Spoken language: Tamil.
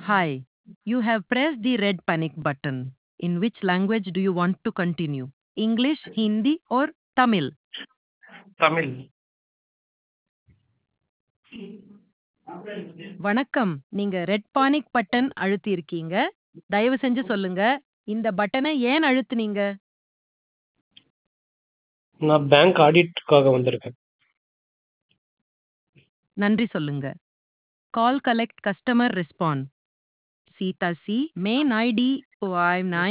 Hi. You have pressed the red panic button. In which language do you want to continue? English, Hindi, or Tamil? Tamil வணக்கம் நீங்க ரெட் பானிக் பட்டன் அழுத்தியிருக்கீங்க தயவு செஞ்சு சொல்லுங்க இந்த பட்டனை ஏன் அழுத்துனீங்க நான் பேங்க் ஆடிட்டுக்காக வந்திருக்கேன் நன்றி சொல்லுங்க call collect customer respond Seetha C main ID five nine